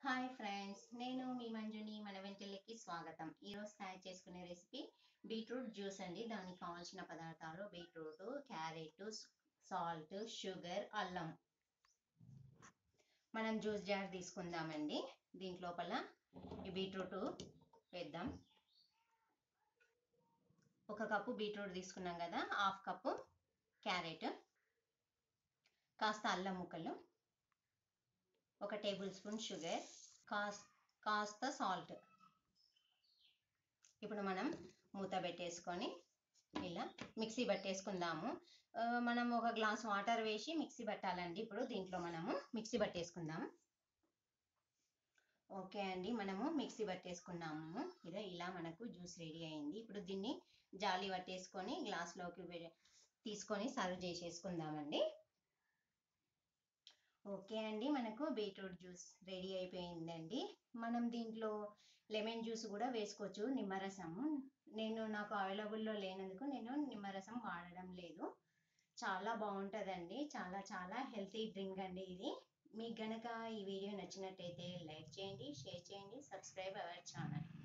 hi friends నేను మీ మంజుని మన వెంటలకి స్వాగతం ఈరోజు తయారు చేసుకునే రెసిపీ బీట్రూట్ జ్యూస్ అండి దానికి కావాల్సిన పదార్థాలు బీట్రూట్ క్యారెట్ సాల్ట్ షుగర్ అల్లం మనం జ్యూస్ జార్ తీసుకుందామండి దీంట్ లోపల ఈ బీట్రూట్ వేద్దాం ఒక కప్పు బీట్రూట్ తీసుకున్నాం కదా హాఫ్ కప్పు క్యారెట్ కాస్త అల్లం ముక్కలు ఒక టేబుల్ స్పూన్ షుగర్ కాస్ కాస్త సాల్ట్ ఇప్పుడు మనం మూత పెట్టేసుకొని ఇలా మిక్సీ పట్టేసుకుందాము ఆ, మనం ఒక గ్లాస్ వాటర్ వేసి మిక్సీ పట్టాలండి ఇప్పుడు దీంట్లో మనము మిక్సీ పట్టేసుకుందాము ఓకే అండి మనము మిక్సీ పట్టేసుకున్నాము ఇలా ఇలా మనకు జ్యూస్ రెడీ అయింది ఇప్పుడు దీన్ని జాలి పట్టేసుకొని గ్లాస్లోకి వే- తీసుకొని సర్వ్ చేసేసుకుందామండి ఓకే అండి మనకు బీట్రూట్ జ్యూస్ రెడీ అయిపోయిందండి మనం దీంట్లో లెమన్ జ్యూస్ కూడా వేసుకోవచ్చు నిమ్మరసము నేను నాకు అవైలబుల్లో లేనందుకు నేను నిమ్మరసం వాడడం లేదు చాలా బాగుంటుందండి చాలా చాలా హెల్తీ డ్రింక్ అండి ఇది మీకు గనక ఈ వీడియో నచ్చినట్టయితే లైక్ చేయండి షేర్ చేయండి సబ్స్క్రైబ్ అవర్ ఛానల్